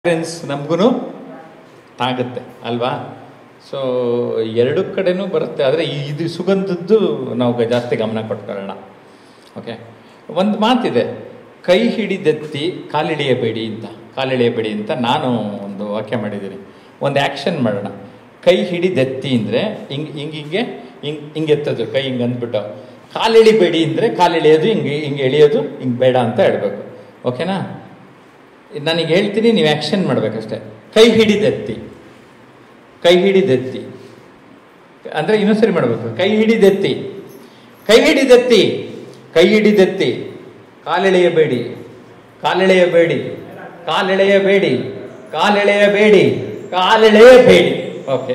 friends ನಮಗೂ ಆಗುತ್ತೆ ಅಲ್ವಾ ಸೊ ಎರಡು ಕಡೆನೂ ಬರುತ್ತೆ ಆದರೆ ಇದು ಸುಗಂಧದ್ದು ನಾವು ಜಾಸ್ತಿ ಗಮನ ಕೊಟ್ಕೊಳ್ಳೋಣ ಓಕೆ ಒಂದು ಮಾತಿದೆ ಕೈ ಹಿಡಿದೆತ್ತಿ ಕಾಲಿಳಿಯಬೇಡಿ ಅಂತ ಕಾಲಿಳಿಯಬೇಡಿ ಅಂತ ನಾನು ಒಂದು ವಾಕ್ಯ ಮಾಡಿದ್ದೀನಿ ಒಂದು ಆ್ಯಕ್ಷನ್ ಮಾಡೋಣ ಕೈ ಹಿಡಿದೆತ್ತಿ ಅಂದರೆ ಹಿಂಗೆ ಹಿಂಗೆ ಹಿಂಗೆ ಹಿಂಗೆ ಹಿಂಗೆ ಎತ್ತೋದು ಕೈ ಹಿಂಗೆ ಅಂದ್ಬಿಟ್ಟು ಕಾಲಿಳಿಬೇಡಿ ಅಂದರೆ ಕಾಲಿಳಿಯೋದು ಹಿಂಗೆ ಹಿಂಗೆ ಎಳಿಯೋದು ಹಿಂಗೆ ಬೇಡ ಅಂತ ಹೇಳಬೇಕು ಓಕೆನಾ ನನಗೆ ಹೇಳ್ತೀನಿ ನೀವು ಆ್ಯಕ್ಷನ್ ಮಾಡಬೇಕಷ್ಟೆ ಕೈ ಹಿಡಿದೆತ್ತಿ ಕೈ ಹಿಡಿದೆತ್ತಿ ಅಂದರೆ ಇನ್ನೊಂದ್ಸರಿ ಮಾಡಬೇಕು ಕೈ ಹಿಡಿದೆತ್ತಿ ಕೈ ಹಿಡಿದೆತ್ತಿ ಕೈ ಹಿಡಿದೆತ್ತಿ ಕಾಲೆಳೆಯಬೇಡಿ ಕಾಲೆಳೆಯಬೇಡಿ ಕಾಲೆಳೆಯಬೇಡಿ ಕಾಲೆಳೆಯಬೇಡಿ ಕಾಲೆಳೆಯಬೇಡಿ ಓಕೆ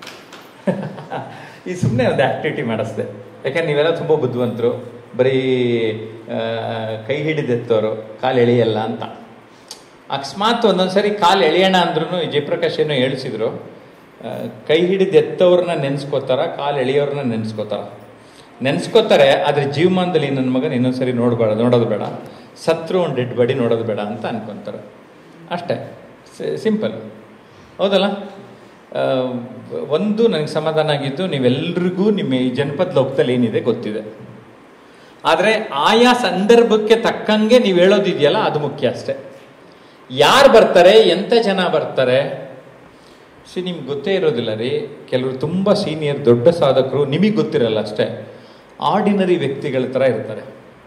ಈ ಸುಮ್ಮನೆ ಒಂದು ಆ್ಯಕ್ಟಿವಿಟಿ ಮಾಡಿಸ್ದೆ ಯಾಕಂದ್ರೆ ನೀವೆಲ್ಲ ತುಂಬ ಬುದ್ಧಿವಂತರು ಬರೀ ಆ, ಕೈ ಹಿಡಿದೆತ್ತವರು ಕಾಲು ಎಳೆಯಲ್ಲ ಅಂತ ಅಕಸ್ಮಾತ್ ಒಂದೊಂದ್ಸರಿ ಕಾಲು ಎಳೆಯೋಣ ಅಂದ್ರೂ ಜಯಪ್ರಕಾಶ್ ಏನೋ ಹೇಳಿಸಿದ್ರು ಆ, ಕೈ ಹಿಡಿದು ಎತ್ತವ್ರನ್ನ ನೆನೆಸ್ಕೋತಾರ ಕಾಲು ಎಳೆಯೋರ್ನ ನೆನೆಸ್ಕೋತಾರ ನೆನೆಸ್ಕೋತಾರೆ ಆದರೆ ಜೀವಮಾನದಲ್ಲಿ ನನ್ನ ಮಗನ ಇನ್ನೊಂದ್ಸರಿ ನೋಡಬೇಡ ನೋಡೋದು ಬೇಡ ಸತ್ರು ಒಂದು ಡೆಡ್ ಬಾಡಿ ನೋಡೋದು ಬೇಡ ಅಂತ ಅನ್ಕೊಂತಾರೆ ಅಷ್ಟೇ ಸಿಂಪಲ್ ಹೌದಲ್ಲ ಆ, ಒಂದು ನನಗೆ ಸಮಾಧಾನ ಆಗಿದ್ದು ನೀವೆಲ್ರಿಗೂ ನಿಮ್ಮ ಈ ಜನಪದ ಲೋಕದಲ್ಲಿ ಏನಿದೆ ಗೊತ್ತಿದೆ ಆದರೆ ಆಯಾ ಸಂದರ್ಭಕ್ಕೆ ತಕ್ಕಂಗೆ ನೀವು ಹೇಳೋದಿದೆಯಲ್ಲ ಅದು ಮುಖ್ಯ ಅಷ್ಟೇ ಯಾರು ಬರ್ತಾರೆ ಎಂಥ ಜನ ಬರ್ತಾರೆ ಸಿ ನಿಮ್ಗೆ ಗೊತ್ತೇ ಇರೋದಿಲ್ಲ ರೀ ಕೆಲವರು ತುಂಬ ಸೀನಿಯರ್ ದೊಡ್ಡ ಸಾಧಕರು ನಿಮಗೆ ಗೊತ್ತಿರಲ್ಲ ಅಷ್ಟೇ ಆರ್ಡಿನರಿ ವ್ಯಕ್ತಿಗಳ ಥರ ಇರ್ತಾರೆ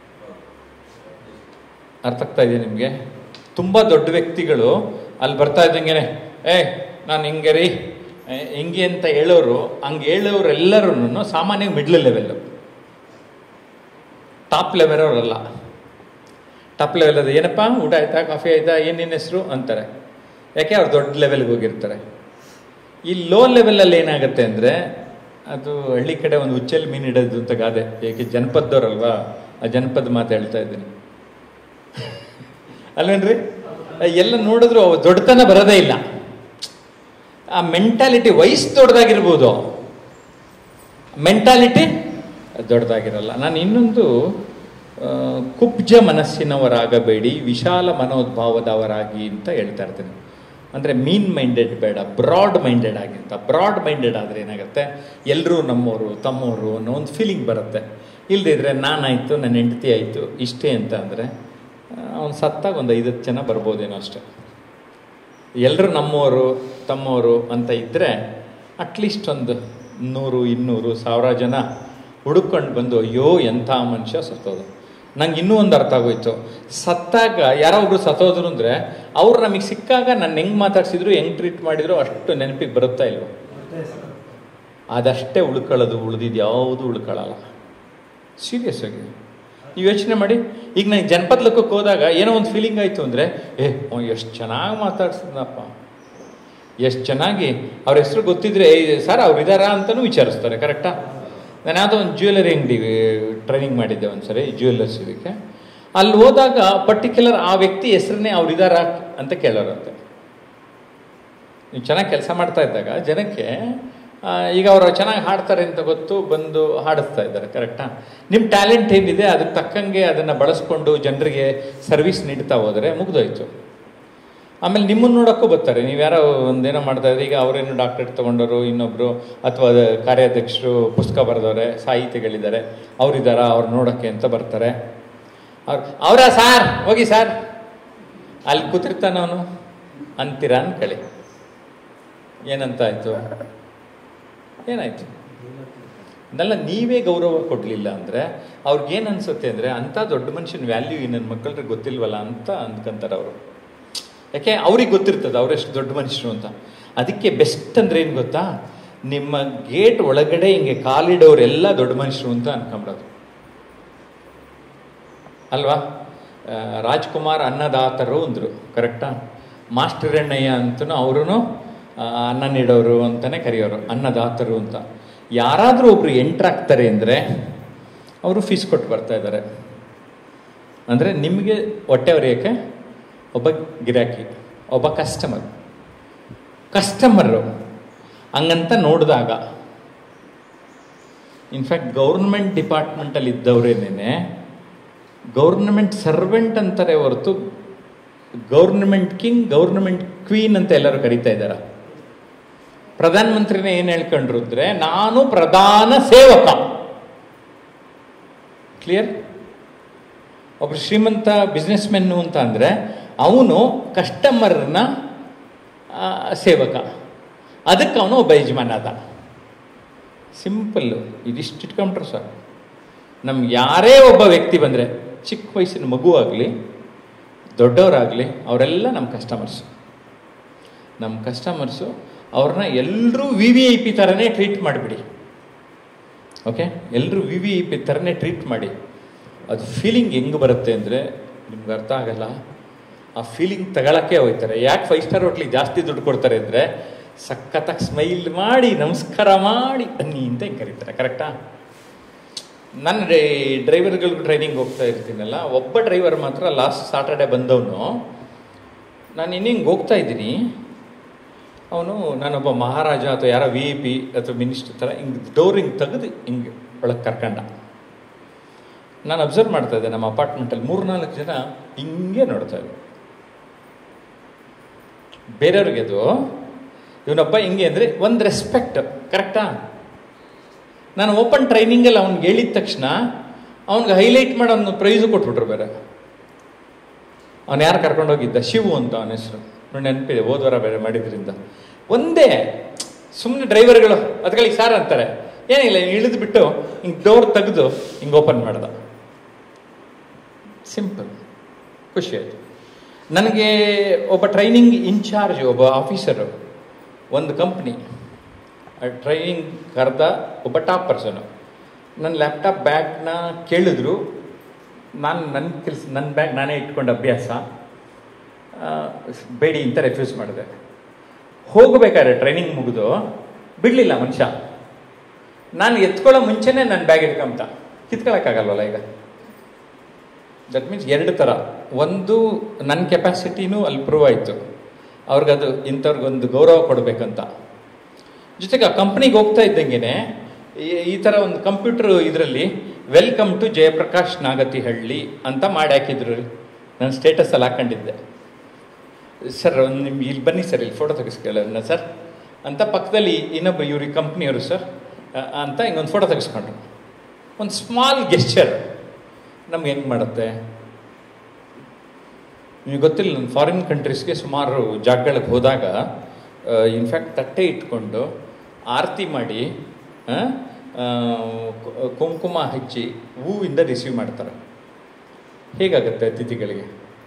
ಅರ್ಥ ಆಗ್ತಾ ಇದೆ ನಿಮಗೆ ತುಂಬ ದೊಡ್ಡ ವ್ಯಕ್ತಿಗಳು ಅಲ್ಲಿ ಬರ್ತಾ ಇದ್ದಂಗೆನೆ ಏ ನಾನು ಹಿಂಗೆ ರೀ ಏ, ಹಿಂಗೆ ಅಂತ ಹೇಳೋರು ಹಂಗೆ ಹೇಳೋರೆಲ್ಲರೂ ಸಾಮಾನ್ಯ ಮಿಡ್ಲ್ ಲೆವೆಲ್ಲು ಟಾಪ್ ಲೆವೆಲ್ ಅವರಲ್ಲ ಟಾಪ್ ಲೆವೆಲ್ ಅದು ಏನಪ್ಪ ಊಟ ಆಯ್ತಾ ಕಾಫಿ ಆಯ್ತಾ ಏನು ನಿನ್ನ ಹೆಸರು ಅಂತಾರೆ ಯಾಕೆ ಅವ್ರು ದೊಡ್ಡ ಲೆವೆಲ್ಗೆ ಹೋಗಿರ್ತಾರೆ ಈ ಲೋ ಲೆವೆಲಲ್ಲಿ ಏನಾಗುತ್ತೆ ಅಂದರೆ ಅದು ಹಳ್ಳಿ ಕಡೆ ಒಂದು ಉಚ್ಚಲ್ಲಿ ಮೀನು ಇಡೋದು ಅಂತ ಗಾದೆ ಏಕೆ ಜನಪದದವ್ರಲ್ವಾ ಆ ಜನಪದ ಮಾತು ಹೇಳ್ತಾ ಇದ್ದೀನಿ ಅಲ್ವೇನ್ರಿ ಎಲ್ಲ ನೋಡಿದ್ರು ಅವು ದೊಡ್ಡತನ ಬರೋದೇ ಇಲ್ಲ ಆ ಮೆಂಟಾಲಿಟಿ ವಯಸ್ಸು ದೊಡ್ಡದಾಗಿರ್ಬೋದು ಮೆಂಟಾಲಿಟಿ ದೊಡ್ಡದಾಗಿರಲ್ಲ ನಾನು ಇನ್ನೊಂದು ಆ, ಕುಬ್ಜ ಮನಸ್ಸಿನವರಾಗಬೇಡಿ ವಿಶಾಲ ಮನೋದ್ಭಾವದವರಾಗಿ ಅಂತ ಹೇಳ್ತಾ ಇರ್ತೀನಿ ಅಂದರೆ ಮೀನ್ ಮೈಂಡೆಡ್ ಬೇಡ ಬ್ರಾಡ್ ಮೈಂಡೆಡ್ ಆಗಿರ್ತ ಬ್ರಾಡ್ ಮೈಂಡೆಡ್ ಆದರೆ ಏನಾಗುತ್ತೆ ಎಲ್ಲರೂ ನಮ್ಮವರು ತಮ್ಮವರು ಅನ್ನೋ ಒಂದು ಫೀಲಿಂಗ್ ಬರುತ್ತೆ ಇಲ್ಲದೇ ಇದ್ರೆ ನಾನಾಯಿತು ನನ್ನ ಹೆಂಡತಿ ಆಯಿತು ಇಷ್ಟೇ ಅಂತ ಅಂದರೆ ಅವ್ನು ಸತ್ತಾಗ ಒಂದು ಐದತ್ತು ಜನ ಬರ್ಬೋದೇನೋ ಅಷ್ಟೆ ಎಲ್ಲರೂ ನಮ್ಮವರು ತಮ್ಮವರು ಅಂತ ಇದ್ದರೆ ಅಟ್ಲೀಸ್ಟ್ ಒಂದು ನೂರು ಇನ್ನೂರು ಸಾವಿರ ಜನ ಹುಡುಕೊಂಡು ಬಂದು ಅಯ್ಯೋ ಎಂಥ ಮನುಷ್ಯ ಸತ್ತೋದು ನಂಗೆ ಇನ್ನೂ ಒಂದು ಅರ್ಥ ಆಗೋಯ್ತು ಸತ್ತಾಗ ಯಾರೋ ಒಬ್ರು ಸತ್ತೋದ್ರು ಅಂದರೆ ಅವ್ರು ನಮಗೆ ಸಿಕ್ಕಾಗ ನಾನು ಹೆಂಗೆ ಮಾತಾಡ್ಸಿದ್ರು ಹೆಂಗೆ ಟ್ರೀಟ್ ಮಾಡಿದ್ರು ಅಷ್ಟು ನೆನಪಿಗೆ ಬರುತ್ತಾ ಇಲ್ವ ಅದಷ್ಟೇ ಉಳ್ಕೊಳ್ಳೋದು ಉಳಿದಿದ್ದು ಯಾವುದು ಉಳ್ಕೊಳ್ಳಲ್ಲ ಸೀರಿಯಸ್ ಆಗಿ ನೀವು ಯೋಚನೆ ಮಾಡಿ ಈಗ ನನಗೆ ಜನಪದ ಲೋಕಕ್ಕೆ ಹೋದಾಗ ಏನೋ ಒಂದು ಫೀಲಿಂಗ್ ಆಯಿತು ಅಂದರೆ ಏ ಎಷ್ಟು ಚೆನ್ನಾಗಿ ಮಾತಾಡ್ಸಿದ್ನಪ್ಪ ಎಷ್ಟು ಚೆನ್ನಾಗಿ ಅವ್ರ ಹೆಸರು ಗೊತ್ತಿದ್ರೆ ಸರ್ ಅವ್ರು ಇದ್ದಾರಾ ಅಂತಲೂ ವಿಚಾರಿಸ್ತಾರೆ ಕರೆಕ್ಟಾ ನಾನು ಯಾವುದೋ ಒಂದು ಜ್ಯುವೆಲರಿ ಅಂಗಡಿ ಟ್ರೈನಿಂಗ್ ಮಾಡಿದ್ದೆ ಒಂದ್ಸರಿ ಜ್ಯುವೆಲ್ಲರ್ಸ್ ಇದಕ್ಕೆ ಅಲ್ಲಿ ಹೋದಾಗ ಪರ್ಟಿಕ್ಯುಲರ್ ಆ ವ್ಯಕ್ತಿ ಹೆಸರನ್ನೇ ಅವ್ರು ಇದ್ದಾರಾ ಅಂತ ಕೇಳೋರಂತೆ ನೀವು ಚೆನ್ನಾಗಿ ಕೆಲಸ ಮಾಡ್ತಾ ಇದ್ದಾಗ ಜನಕ್ಕೆ ಆ, ಈಗ ಅವರು ಚೆನ್ನಾಗಿ ಹಾಡ್ತಾರೆ ಅಂತ ಗೊತ್ತು ಬಂದು ಹಾಡಿಸ್ತಾ ಇದ್ದಾರೆ ಕರೆಕ್ಟಾ ನಿಮ್ಮ ಟ್ಯಾಲೆಂಟ್ ಏನಿದೆ ಅದಕ್ಕೆ ತಕ್ಕಂಗೆ ಅದನ್ನು ಬಳಸ್ಕೊಂಡು ಜನರಿಗೆ ಸರ್ವಿಸ್ ನೀಡ್ತಾ ಹೋದರೆ ಮುಗ್ದೋಯ್ತು ಆಮೇಲೆ ನಿಮ್ಮನ್ನು ನೋಡೋಕ್ಕೂ ಬರ್ತಾರೆ ನೀವು ಯಾರೋ ಒಂದೇನೋ ಮಾಡ್ತಾ ಇದ್ರೆ ಈಗ ಅವರೇನು ಡಾಕ್ಟರೇಟ್ ತೊಗೊಂಡವರು ಇನ್ನೊಬ್ಬರು ಅಥವಾ ಕಾರ್ಯಾಧ್ಯಕ್ಷರು ಪುಸ್ತಕ ಬರೆದವ್ರೆ ಸಾಹಿತಿಗಳಿದ್ದಾರೆ ಅವರಿದ್ದಾರಾ ಅವ್ರು ನೋಡೋಕ್ಕೆ ಅಂತ ಬರ್ತಾರೆ ಅವ್ರು ಅವರಾ ಸಾರ್ ಹೋಗಿ ಸಾರ್ ಅಲ್ಲಿ ಕೂತಿರ್ತಾನ ಅವನು ಅಂತೀರಾ ಅನ್ಕಳಿ ಏನಂತ ಆಯಿತು ಏನಾಯಿತು ಇದೆಲ್ಲ ನೀವೇ ಗೌರವ ಕೊಡಲಿಲ್ಲ ಅಂದರೆ ಅವ್ರಿಗೇನು ಅನಿಸುತ್ತೆ ಅಂದರೆ ಅಂಥ ದೊಡ್ಡ ಮನುಷ್ಯನ ವ್ಯಾಲ್ಯೂ ಈ ನನ್ನ ಮಕ್ಕಳಿಗೆ ಗೊತ್ತಿಲ್ವಲ್ಲ ಅಂತ ಅಂದ್ಕೊಂತಾರೆ ಅವರು ಯಾಕೆ ಅವ್ರಿಗೆ ಗೊತ್ತಿರ್ತದೆ ಅವರೆಷ್ಟು ದೊಡ್ಡ ಮನುಷ್ಯರು ಅಂತ ಅದಕ್ಕೆ ಬೆಸ್ಟ್ ಅಂದ್ರೆ ಏನು ಗೊತ್ತಾ ನಿಮ್ಮ ಗೇಟ್ ಒಳಗಡೆ ಹಿಂಗೆ ಕಾಲಿಡೋರೆಲ್ಲ ದೊಡ್ಡ ಮನುಷ್ಯರು ಅಂತ ಅನ್ಕೊಂಬಿಡೋದು ಅಲ್ವಾ ಆ, ರಾಜ್ಕುಮಾರ್ ಅನ್ನದಾತರು ಅಂದರು ಕರೆಕ್ಟಾ ಮಾಸ್ಟರಣ್ಣಯ್ಯ ಅಂತೂ ಅವರು ಅನ್ನ ನೀಡೋರು ಅಂತಲೇ ಕರೆಯೋರು ಅನ್ನದಾತರು ಅಂತ ಯಾರಾದರೂ ಒಬ್ರು ಎಂಟ್ರಾಗ್ತಾರೆ ಅಂದರೆ ಅವರು ಫೀಸ್ ಕೊಟ್ಟು ಬರ್ತಾ ಇದ್ದಾರೆ ಅಂದರೆ ನಿಮಗೆ ಹೊಟ್ಟೆ ಹೊರೆಯೋಕ್ಕೆ ಒಬ್ಬ ಗಿರಾಕಿ ಒಬ್ಬ ಕಸ್ಟಮರ್ ಕಸ್ಟಮರು ಹಂಗಂತ ನೋಡಿದಾಗ ಇನ್ಫ್ಯಾಕ್ಟ್ ಗೌರ್ಮೆಂಟ್ ಡಿಪಾರ್ಟ್ಮೆಂಟಲ್ಲಿ ಇದ್ದವರೇನೇನೆ ಗೌರ್ಮೆಂಟ್ ಸರ್ವೆಂಟ್ ಅಂತಾರೆ ಹೊರತು ಗೌರ್ನಮೆಂಟ್ ಕಿಂಗ್ ಗೌರ್ನಮೆಂಟ್ ಕ್ವೀನ್ ಅಂತ ಎಲ್ಲರೂ ಕರೀತಾ ಇದ್ದಾರ ಪ್ರಧಾನ ಮಂತ್ರಿನೇ ಏನು ಹೇಳ್ಕೊಂಡ್ರು ಅಂದ್ರೆ ನಾನು ಪ್ರಧಾನ ಸೇವಕ ಕ್ಲಿಯರ್ ಒಬ್ಬ ಶ್ರೀಮಂತ ಬಿಸ್ನೆಸ್ ಮೆನ್ನು ಅಂತ ಅಂದರೆ ಅವನು ಕಸ್ಟಮರ್ನ ಸೇವಕ ಅದಕ್ಕೆ ಅವನು ಒಬ್ಬ ಯಜಮಾನ ಅದ ಸಿಂಪಲ್ಲು ಇದಿಷ್ಟು ಇಟ್ಕೊಂಡ್ರೆ ಸರ್ ನಮ್ಗೆ ಯಾರೇ ಒಬ್ಬ ವ್ಯಕ್ತಿ ಬಂದರೆ ಚಿಕ್ಕ ವಯಸ್ಸಿನ ಮಗು ಆಗಲಿ ದೊಡ್ಡವರಾಗಲಿ ಅವರೆಲ್ಲ ನಮ್ಮ ಕಸ್ಟಮರ್ಸು ನಮ್ಮ ಕಸ್ಟಮರ್ಸು ಅವ್ರನ್ನ ಎಲ್ಲರೂ ವಿ ವಿ ಐ ಪಿ ಥರನೇ ಟ್ರೀಟ್ ಮಾಡಿಬಿಡಿ ಓಕೆ ಎಲ್ಲರೂ ವಿ ವಿ ಐ ಪಿ ಥರನೇ ಟ್ರೀಟ್ ಮಾಡಿ ಅದು ಫೀಲಿಂಗ್ ಹೆಂಗೆ ಬರುತ್ತೆ ಅಂದರೆ ನಿಮ್ಗೆ ಅರ್ಥ ಆಗಲ್ಲ ಆ ಫೀಲಿಂಗ್ ತಗೊಳಕ್ಕೆ ಹೋಗ್ತಾರೆ ಯಾಕೆ ಫೈವ್ ಸ್ಟಾರ್ ಹೋಟ್ಲಿಗೆ ಜಾಸ್ತಿ ದುಡ್ಡು ಕೊಡ್ತಾರೆ ಅಂದರೆ ಸಖತ್ತಾಗಿ ಸ್ಮೈಲ್ ಮಾಡಿ ನಮಸ್ಕಾರ ಮಾಡಿ ಬನ್ನಿ ಅಂತ ಹಿಂಗೆ ಕರೀತಾರೆ ಕರೆಕ್ಟಾ ನನ್ನ ಡ್ರೈವರ್ಗಳಿಗೂ ಟ್ರೈನಿಂಗ್ ಹೋಗ್ತಾ ಇರ್ತೀನಲ್ಲ ಒಬ್ಬ ಡ್ರೈವರ್ ಮಾತ್ರ ಲಾಸ್ಟ್ ಸಾಟರ್ಡೆ ಬಂದವನು ನಾನು ಇನ್ನು ಹಿಂಗೆ ಹೋಗ್ತಾ ಇದ್ದೀನಿ ಅವನು ನಾನೊಬ್ಬ ಮಹಾರಾಜ ಅಥವಾ ಯಾರೋ ವಿ ಐ ಪಿ ಅಥವಾ ಮಿನಿಸ್ಟರ್ ಥರ ಹಿಂಗೆ ಡೋರ್ ಹಿಂಗೆ ತೆಗೆದು ಹಿಂಗೆ ಒಳಗೆ ಕರ್ಕಂಡ ನಾನು ಅಬ್ಸರ್ವ್ ಮಾಡ್ತಾ ಇದ್ದೆ ನಮ್ಮ ಅಪಾರ್ಟ್ಮೆಂಟಲ್ಲಿ ಮೂರ್ನಾಲ್ಕು ಜನ ಹಿಂಗೆ ನೋಡ್ತಾ ಇದ್ದೆ ಬೇರೆಯವ್ರಿಗೆ ಅದು ಇವನೊಬ್ಬ ಹಿಂಗೆ ಅಂದರೆ ಒಂದು ರೆಸ್ಪೆಕ್ಟ್ ಕರೆಕ್ಟಾ ನಾನು ಓಪನ್ ಟ್ರೈನಿಂಗಲ್ಲಿ ಅವ್ನಿಗೆ ಹೇಳಿದ ತಕ್ಷಣ ಅವ್ನಿಗೆ ಹೈಲೈಟ್ ಮಾಡಿ ಅವ್ನು ಪ್ರೈಸು ಕೊಟ್ಬಿಟ್ರು ಬೇರೆ ಅವನು ಯಾರು ಕರ್ಕೊಂಡೋಗಿದ್ದ ಶಿವು ಅಂತ ಅವನ ಹೆಸರು ನೋಡಿ ನೆನಪಿದೆ ಹೋದ್ವಾರ ಬೇರೆ ಮಾಡಿದ್ರಿಂದ ಒಂದೇ ಸುಮ್ಮನೆ ಡ್ರೈವರ್ಗಳು ಅದಗಳಿಗೆ ಸಾರ್ ಅಂತಾರೆ ಏನಿಲ್ಲ ಇಳಿದು ಬಿಟ್ಟು ಹಿಂಗೆ ಡೋರ್ ತೆಗೆದು ಹಿಂಗೆ ಓಪನ್ ಮಾಡ್ದ ಸಿಂಪಲ್ ಖುಷಿ ಆಯಿತು ನನಗೆ ಒಬ್ಬ ಟ್ರೈನಿಂಗ್ ಇನ್ಚಾರ್ಜ್ ಒಬ್ಬ ಆಫೀಸರು ಒಂದು ಕಂಪ್ನಿ ಟ್ರೈನಿಂಗ್ ಕರೆದ ಒಬ್ಬ ಟಾಪ್ ಪರ್ಸನು ನನ್ನ ಲ್ಯಾಪ್ಟಾಪ್ ಬ್ಯಾಗ್ನ ಕೇಳಿದ್ರು ನಾನು ನನ್ನ ಕೆಲಸ ನನ್ನ ಬ್ಯಾಗ್ ನಾನೇ ಇಟ್ಕೊಂಡ ಅಭ್ಯಾಸ ಆ, ಬೇಡಿ ಅಂತ ರೆಫ್ಯೂಸ್ ಮಾಡಿದೆ ಹೋಗಬೇಕಾದ್ರೆ ಟ್ರೈನಿಂಗ್ ಮುಗಿದು ಬಿಡಲಿಲ್ಲ ಮನುಷ್ಯ ನಾನು ಎತ್ಕೊಳ್ಳೋ ಮುಂಚೆನೇ ನನ್ನ ಬ್ಯಾಗ್ ಇಟ್ಕೊಂತ ಕಿತ್ಕೊಳ್ಳೋಕ್ಕಾಗಲ್ವಲ್ಲ ಈಗ ದಟ್ ಮೀನ್ಸ್ ಎರಡು ಥರ ಒಂದು ನನ್ನ ಕೆಪಾಸಿಟಿನೂ ಅಲ್ಲಿ ಪ್ರೂವ್ ಆಯಿತು ಅವ್ರಿಗದು ಇಂಥವ್ರಿಗೊಂದು ಗೌರವ ಕೊಡಬೇಕಂತ ಜೊತೆಗೆ ಆ ಕಂಪ್ನಿಗೆ ಹೋಗ್ತಾ ಇದ್ದಂಗೆ ಈ ಥರ ಒಂದು ಕಂಪ್ಯೂಟರ್ ಇದರಲ್ಲಿ ವೆಲ್ಕಮ್ ಟು ಜಯಪ್ರಕಾಶ್ ನಾಗತಿಹಳ್ಳಿ ಅಂತ ಮಾಡಿ ಹಾಕಿದ್ರು ನಾನು ಸ್ಟೇಟಸಲ್ಲಿ ಹಾಕೊಂಡಿದ್ದೆ ಸರ್ ಒಂದು ನಿಮ್ಗೆ ಇಲ್ಲಿ ಬನ್ನಿ ಸರ್ ಇಲ್ಲಿ ಫೋಟೋ ತೆಗಿಸ್ಕೊಳ್ಳೋಣ ಸರ್ ಅಂತ ಪಕ್ಕದಲ್ಲಿ ಇನ್ನೊಬ್ಬ ಇವ್ರಿಗೆ ಕಂಪ್ನಿಯವರು ಸರ್ ಅ- ಅಂತ ಹಿಂಗೊಂದು ಫೋಟೋ ತೆಗೆಸ್ಕೊಂಡ್ರು ಒಂದು ಸ್ಮಾಲ್ ಗೆಸ್ಚರ್ ನಮ್ಗೆ ಹೆಂಗೆ ಮಾಡುತ್ತೆ ನಿಮಗೆ ಗೊತ್ತಿಲ್ಲ ನಾನು ಫಾರಿನ್ ಕಂಟ್ರೀಸ್ಗೆ ಸುಮಾರು ಜಾಗಗಳಿಗೆ ಹೋದಾಗ ಇನ್ಫ್ಯಾಕ್ಟ್ ತಟ್ಟೆ ಇಟ್ಕೊಂಡು ಆರತಿ ಮಾಡಿ ಆ, ಆ, ಕು- ಕುಂಕುಮ ಹಚ್ಚಿ ಹೂವಿಂದ ರಿಸೀವ್ ಮಾಡ್ತಾರೆ ಹೇಗಾಗುತ್ತೆ ಅತಿಥಿಗಳಿಗೆ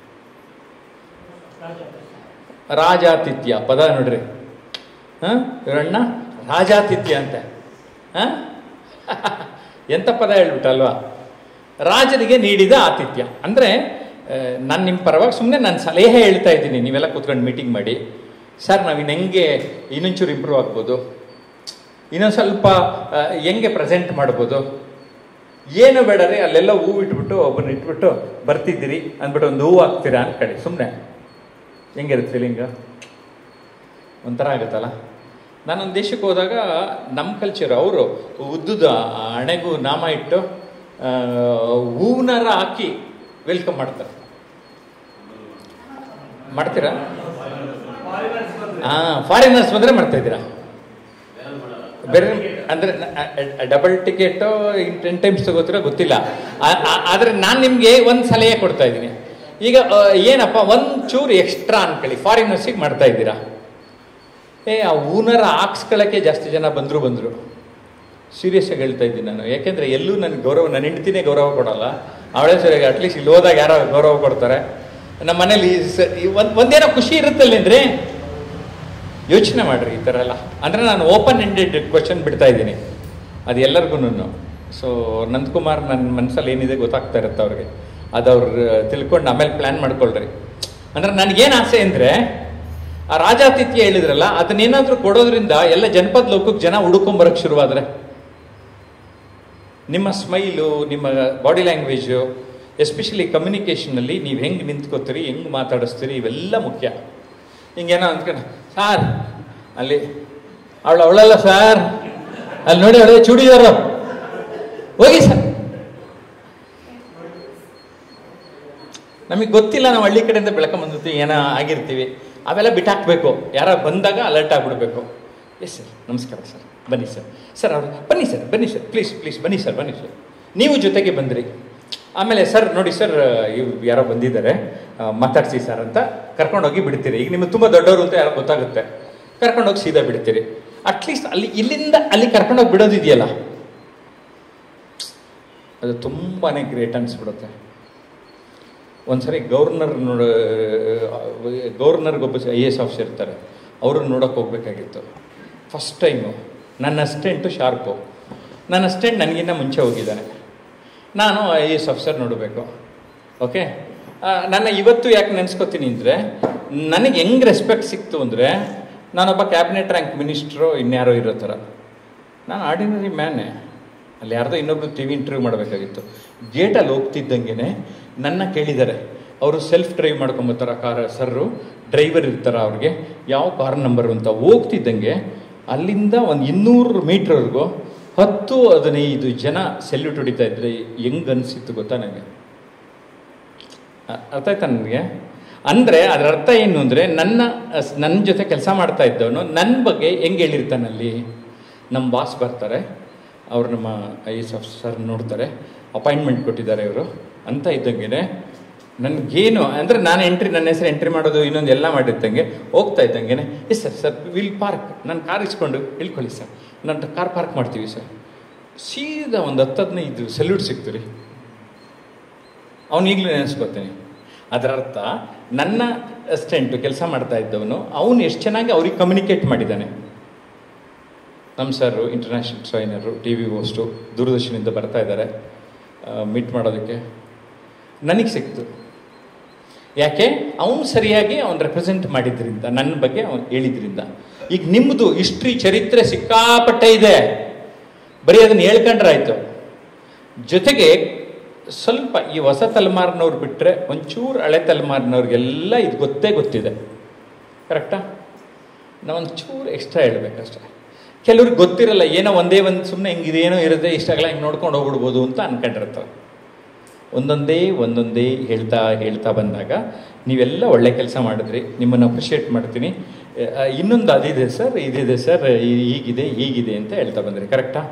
ರಾಜಾತಿಥ್ಯ ಪದ ನೋಡ್ರಿ ಹಾಂ ಇವರಣ್ಣ ರಾಜಾತಿಥ್ಯ ಅಂತ ಹಾಂ ಎಂಥ ಪದ ಹೇಳ್ಬಿಟ್ಟಲ್ವಾ ರಾಜನಿಗೆ ನೀಡಿದ ಆತಿಥ್ಯ ಅಂದರೆ ನಾನು ನಿಮ್ಮ ಪರವಾಗಿ ಸುಮ್ಮನೆ ನಾನು ಸಲಹೆ ಹೇಳ್ತಾ ಇದ್ದೀನಿ ನೀವೆಲ್ಲ ಕೂತ್ಕೊಂಡು ಮೀಟಿಂಗ್ ಮಾಡಿ ಸರ್ ನಾವು ಇನ್ನು ಹೆಂಗೆ ಇನ್ನೊಂಚೂರು ಇಂಪ್ರೂವ್ ಆಗ್ಬೋದು ಇನ್ನೊಂದು ಸ್ವಲ್ಪ ಆ, ಹೆಂಗೆ ಪ್ರೆಸೆಂಟ್ ಮಾಡ್ಬೋದು ಏನು ಬೇಡ ರೀ ಅಲ್ಲೆಲ್ಲ ಹೂವು ಇಟ್ಬಿಟ್ಟು ಒಬ್ಬನ ಇಟ್ಬಿಟ್ಟು ಬರ್ತಿದ್ದೀರಿ ಅಂದ್ಬಿಟ್ಟು ಒಂದು ಹೂವು ಹಾಕ್ತೀರಾ ಅನ್ಕೊಳ್ಳಿ ಸುಮ್ಮನೆ ಹೆಂಗಿರುತ್ತೆ ಫೀಲಿಂಗ್ ಒಂಥರ ಆಗುತ್ತಲ್ಲ ನಾನೊಂದು ದೇಶಕ್ಕೆ ಹೋದಾಗ ನಮ್ಮ ಕಲ್ಚರ್ ಅವರು ಉದ್ದುದ ಹಣೆಗೂ ನಾಮ ಇಟ್ಟು ಆ, ಹೂವನಾರ ಹಾಕಿ ವೆಲ್ಕಮ್ ಮಾಡ್ತಾರೆ ಮಾಡ್ತೀರಾ ಹಾಂ ಫಾರಿನರ್ಸ್ ಬಂದರೆ ಮಾಡ್ತಾ ಇದ್ದೀರಾ ಬೇರೆ ಅಂದರೆ double ticket in ten times ತಗೋತೀರೋ ಗೊತ್ತಿಲ್ಲ ಆ- ಆ- ಆದರೆ ನಾನು ನಿಮಗೆ ಒಂದು ಸಲಹೆ ಕೊಡ್ತಾ ಇದ್ದೀನಿ ಈಗ ಆ, ಏನಪ್ಪ ಒಂದು ಚೂರು ಎಕ್ಸ್ಟ್ರಾ ಅನ್ಕೊಳ್ಳಿ ಫಾರಿನರ್ಸಿಗೆ ಮಾಡ್ತಾ ಇದ್ದೀರಾ ಏ ಆ ಹೂನರ ಹಾಕ್ಸ್ಕೊಳ್ಳೋಕ್ಕೆ ಜಾಸ್ತಿ ಜನ ಬಂದರು ಬಂದರು ಸೀರಿಯಸ್ ಆಗಿ ಹೇಳ್ತಾ ಇದ್ದೀನಿ ನಾನು ಯಾಕೆಂದರೆ ಎಲ್ಲೂ ನನಗೆ ಗೌರವ ನನ್ನ ಹೆಂಡ್ತಿನೇ ಗೌರವ ಕೊಡಲ್ಲ ಅವಳೇ ಸರಿಯಾಗಿ ಅಟ್ಲೀಸ್ಟ್ ಇಲ್ಲಿ ಹೋದಾಗ ಯಾರೋ ಗೌರವ ಕೊಡ್ತಾರೆ ನಮ್ಮ ಮನೇಲಿ ಒಂದು ಒಂದೇನೋ ಖುಷಿ ಇರುತ್ತಲ್ಲೇನ್ರಿ ಯೋಚನೆ ಮಾಡ್ರಿ ಈ ಥರ ಎಲ್ಲ ಅಂದರೆ ನಾನು ಓಪನ್ ಎಂಡೆಡ್ ಕ್ವಶನ್ ಬಿಡ್ತಾ ಇದ್ದೀನಿ ಅದು ಎಲ್ಲರಿಗೂ ಸೊ ನಂದಕುಮಾರ್ ನನ್ನ ಮನಸ್ಸಲ್ಲಿ ಏನಿದೆ ಗೊತ್ತಾಗ್ತಾ ಇರುತ್ತೆ ಅವ್ರಿಗೆ ಅದು ಅವ್ರು ತಿಳ್ಕೊಂಡು ಆಮೇಲೆ ಪ್ಲ್ಯಾನ್ ಮಾಡ್ಕೊಳ್ರಿ ಅಂದರೆ ನನಗೇನು ಆಸೆ ಅಂದರೆ ಆ ರಾಜಾತಿಥ್ಯ ಹೇಳಿದ್ರಲ್ಲ ಅದನ್ನೇನಾದರೂ ಕೊಡೋದ್ರಿಂದ ಎಲ್ಲ ಜನಪದ ಲೋಕಕ್ಕೆ ಜನ ಹುಡುಕೊಂಬರಕ್ಕೆ ಶುರುವಾದರೆ ನಿಮ್ಮ ಸ್ಮೈಲು ನಿಮ್ಮ ಬಾಡಿ ಲ್ಯಾಂಗ್ವೇಜು ಎಸ್ಪೆಷಲಿ ಕಮ್ಯುನಿಕೇಷನಲ್ಲಿ ನೀವು ಹೆಂಗೆ ನಿಂತ್ಕೋತೀರಿ ಹೆಂಗೆ ಮಾತಾಡಿಸ್ತೀರಿ ಇವೆಲ್ಲ ಮುಖ್ಯ ಹಿಂಗೇನೋ ಅಂದ್ಕೊಂಡು ಸಾರ್ ಅಲ್ಲಿ ಅವಳು ಅವಳಲ್ಲ ಸಾರ್ ಅಲ್ಲಿ ನೋಡಿ ಅವಳೆ ಚೂಡಿದಾರು ಹೋಗಿ ಸರ್ ನಮಗೆ ಗೊತ್ತಿಲ್ಲ ನಾವು ಹಳ್ಳಿ ಕಡೆಯಿಂದ ಬೆಳ್ಕೊಂಬಂದಿರ್ತೀವಿ ಏನೋ ಆಗಿರ್ತೀವಿ ಅವೆಲ್ಲ ಬಿಟ್ಟಾಕಬೇಕು ಯಾರ ಬಂದಾಗ ಅಲರ್ಟ್ ಆಗಿಬಿಡ್ಬೇಕು ಎಸ್ ಸರ್ ನಮಸ್ಕಾರ ಸರ್ ಬನ್ನಿ ಸರ್ ಸರ್ ಅವ್ರು ಬನ್ನಿ ಸರ್ ಬನ್ನಿ ಸರ್ ಪ್ಲೀಸ್ ಪ್ಲೀಸ್ ಬನ್ನಿ ಸರ್ ಬನ್ನಿ ಸರ್ ನೀವು ಜೊತೆಗೆ ಬಂದ್ರಿ ಆಮೇಲೆ ಸರ್ ನೋಡಿ ಸರ್ ಇವ್ ಯಾರೋ ಬಂದಿದ್ದಾರೆ ಆ, ಮಾತಾಡ್ಸಿ ಸರ್ ಅಂತ ಕರ್ಕೊಂಡೋಗಿ ಬಿಡ್ತೀರಿ ಈಗ ನಿಮಗೆ ತುಂಬ ದೊಡ್ಡವರು ಅಂತ ಯಾರೋ ಗೊತ್ತಾಗುತ್ತೆ ಕರ್ಕೊಂಡೋಗಿ ಸೀದಾ ಬಿಡ್ತೀರಿ ಅಟ್ಲೀಸ್ಟ್ ಅಲ್ಲಿ ಇಲ್ಲಿಂದ ಅಲ್ಲಿ ಕರ್ಕೊಂಡೋಗಿ ಬಿಡೋದಿದೆಯಲ್ಲ ಅದು ತುಂಬಾ ಗ್ರೇಟ್ ಅನಿಸ್ಬಿಡುತ್ತೆ ಒಂದ್ಸರಿ ಗವರ್ನರ್ ನೋಡ ಗವರ್ನರ್ಗೊಬ್ಬ ಐ ಎ ಎಸ್ ಆಫೀಸರ್ ಇರ್ತಾರೆ ಅವ್ರನ್ನ ನೋಡೋಕೆ ಹೋಗ್ಬೇಕಾಗಿತ್ತು ಫಸ್ಟ್ ಟೈಮು ನನ್ನ ಅಸ್ಟೆಂಟು ಶಾರ್ಪು ನನ್ನ ಅಸ್ಟೆಂಟ್ ನನಗಿನ್ನ ಮುಂಚೆ ಹೋಗಿದ್ದಾನೆ ನಾನು ಐ ಎ ಎಸ್ ಆಫೀಸರ್ ನೋಡಬೇಕು ಓಕೆ ನನ್ನ ಇವತ್ತು ಯಾಕೆ ನೆನೆಸ್ಕೊತೀನಿ ಅಂದರೆ ನನಗೆ ಹೆಂಗೆ ರೆಸ್ಪೆಕ್ಟ್ ಸಿಕ್ತು ಅಂದರೆ ನಾನೊಬ್ಬ ಕ್ಯಾಬಿನೆಟ್ ರ್ಯಾಂಕ್ ಮಿನಿಸ್ಟ್ರು ಇನ್ಯಾರೋ ಇರೋ ಥರ ನಾನು ಆರ್ಡಿನರಿ ಮ್ಯಾನೇ ಅಲ್ಲಿ ಯಾರ್ದೋ ಇನ್ನೊಬ್ರು ಟಿ ವಿ ಇಂಟರ್ವ್ಯೂ ಮಾಡಬೇಕಾಗಿತ್ತು ಗೇಟಲ್ಲಿ ಹೋಗ್ತಿದ್ದಂಗೆ ನನ್ನ ಕೇಳಿದ್ದಾರೆ ಅವರು ಸೆಲ್ಫ್ ಡ್ರೈವ್ ಮಾಡ್ಕೊಂಬತ್ತಾರ ಕಾರ್ ಸರ್ರು ಡ್ರೈವರ್ ಇರ್ತಾರ ಅವ್ರಿಗೆ ಯಾವ ಕಾರ್ ನಂಬರು ಅಂತ ಹೋಗ್ತಿದ್ದಂಗೆ ಅಲ್ಲಿಂದ ಒಂದು ಇನ್ನೂರು ಮೀಟ್ರ್ವರೆಗೂ ಹತ್ತು ಹದಿನೈದು ಜನ ಸೆಲ್ಯೂಟ್ ಹೊಡಿತಾ ಇದ್ರೆ ಹೆಂಗ್ ಅನಿಸಿತ್ತು ಗೊತ್ತಾ ನನಗೆ ಅ- ಅರ್ಥ ಆಯ್ತಾ ನನಗೆ ಅಂದರೆ ಅದರ ಅರ್ಥ ಏನು ಅಂದರೆ ನನ್ನ ಅಸ್- ನನ್ನ ಜೊತೆ ಕೆಲಸ ಮಾಡ್ತಾ ಇದ್ದವನು ನನ್ನ ಬಗ್ಗೆ ಹೆಂಗೆ ಹೇಳಿರ್ತಾನಲ್ಲಿ ನಮ್ಮ ಬಾಸ್ ಬರ್ತಾರೆ ಅವ್ರು ನಮ್ಮ ಐ ಎಸ್ ಆಫೀಸರ್ ನೋಡ್ತಾರೆ ಅಪಾಯಿಂಟ್ಮೆಂಟ್ ಕೊಟ್ಟಿದ್ದಾರೆ ಇವರು ಅಂತ ಇದ್ದಂಗೆ ನನಗೇನು ಅಂದರೆ ನಾನು ಎಂಟ್ರಿ ನನ್ನ ಹೆಸರು ಎಂಟ್ರಿ ಮಾಡೋದು ಇನ್ನೊಂದು ಎಲ್ಲ ಮಾಡಿದ್ದಂಗೆ ಹೋಗ್ತಾ ಇದ್ದಂಗೆ yes sir sir we'll park ನನ್ನ ಕಾರ್ ಇಸ್ಕೊಂಡು ಇಳ್ಕೊಳ್ಳಿ ಸರ್ ನನ್ನ ಕಾರ್ ಪಾರ್ಕ್ ಮಾಡ್ತೀವಿ ಸರ್ ಸೀದಾ ಒಂದು ಹತ್ತು ಹದಿನೈದು ಸೆಲ್ಯೂಟ್ ಸಿಕ್ತು ರೀ ಅವನು ಈಗಲೂ ನೆನೆಸ್ಕೊತೀನಿ ಅದರ ಅರ್ಥ ನನ್ನ ಅಸ್ಟೆಂಟು ಕೆಲಸ ಮಾಡ್ತಾ ಇದ್ದವನು ಅವನು ಎಷ್ಟು ಚೆನ್ನಾಗಿ ಅವ್ರಿಗೆ ಕಮ್ಯುನಿಕೇಟ್ ಮಾಡಿದ್ದಾನೆ ನಮ್ಮ sir international trainer T V host ದೂರದರ್ಶನದಿಂದ ಬರ್ತಾ ಇದ್ದಾರೆ ಮೀಟ್ ಮಾಡೋದಕ್ಕೆ ನನಗೆ ಸಿಕ್ತು ಯಾಕೆ ಅವನು ಸರಿಯಾಗಿ ಅವನು ರೆಪ್ರೆಸೆಂಟ್ ಮಾಡಿದ್ರಿಂದ ನನ್ನ ಬಗ್ಗೆ ಅವನು ಹೇಳಿದ್ರಿಂದ ಈಗ ನಿಮ್ಮದು ಹಿಸ್ಟ್ರಿ ಚರಿತ್ರೆ ಸಿಕ್ಕಾಪಟ್ಟೆ ಇದೆ ಬರೀ ಅದನ್ನು ಹೇಳ್ಕೊಂಡ್ರಾಯ್ತು ಜೊತೆಗೆ ಸ್ವಲ್ಪ ಈ ಹೊಸ ತಲೆಮಾರಿನವ್ರು ಬಿಟ್ಟರೆ ಒಂಚೂರು ಹಳೆ ತಲೆಮಾರಿನವ್ರಿಗೆಲ್ಲ ಇದು ಗೊತ್ತೇ ಗೊತ್ತಿದೆ ಕರೆಕ್ಟಾ ನಾವು ಒಂಚೂರು ಎಕ್ಸ್ಟ್ರಾ ಹೇಳ್ಬೇಕಷ್ಟೆ ಕೆಲವ್ರಿಗೆ ಗೊತ್ತಿರಲ್ಲ ಏನೋ ಒಂದೇ ಒಂದು ಸುಮ್ಮನೆ ಹಿಂಗಿದೇನೋ ಇರುತ್ತೆ ಇಷ್ಟಾಗಲ್ಲ ಹಿಂಗೆ ನೋಡ್ಕೊಂಡು ಹೋಗ್ಬಿಡ್ಬೋದು ಅಂತ ಅನ್ಕೊಂಡಿರ್ತಾರೆ ಒಂದೊಂದೇ ಒಂದೊಂದೇ ಹೇಳ್ತಾ ಹೇಳ್ತಾ ಬಂದಾಗ ನೀವೆಲ್ಲ ಒಳ್ಳೆ ಕೆಲಸ ಮಾಡಿದ್ರಿ ನಿಮ್ಮನ್ನು ಅಪ್ರಿಷಿಯೇಟ್ ಮಾಡ್ತೀನಿ ಆ, ಇನ್ನೊಂದು ಅದಿದೆ ಸರ್ ಇದಿದೆ ಸರ್ ಈ- ಹೀಗಿದೆ ಹೀಗಿದೆ ಅಂತ ಹೇಳ್ತಾ ಬಂದ್ರಿ ಕರೆಕ್ಟಾ